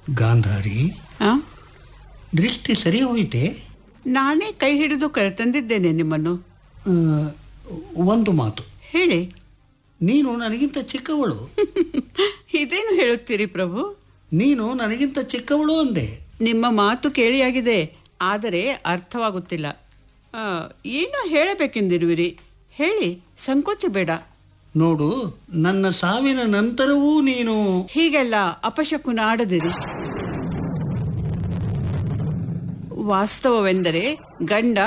ಗಾಂಧಾರಿ ಆ? ದೃಷ್ಟಿ ಸರಿ ಹೋಯಿತೆ ನಾನೇ ಕೈ ಹಿಡಿದು ಕರೆತಂದಿದ್ದೇನೆ ನಿಮ್ಮನ್ನು ಆ, ಒಂದು ಮಾತು ಹೇಳಿ ನೀನು ನನಗಿಂತ ಚಿಕ್ಕವಳು ಇದೇನು ಹೇಳುತ್ತೀರಿ ಪ್ರಭು ನೀನು ನನಗಿಂತ ಚಿಕ್ಕವಳು ಅಂದೆ ನಿಮ್ಮ ಮಾತು ಕೇಳಿಯಾಗಿದೆ ಆದರೆ ಅರ್ಥವಾಗುತ್ತಿಲ್ಲ ಆ, ಏನೋ ಹೇಳಬೇಕೆಂದಿರುವಿರಿ ಹೇಳಿ ಸಂಕೋಚ ಬೇಡ ನೋಡು ನನ್ನ ಸಾವಿನ ನಂತರವೂ ನೀನು ಹೀಗೆಲ್ಲ ಅಪಶಕುನ ಆಡದಿರಿ ವಾಸ್ತವವೆಂದರೆ ಗಂಡ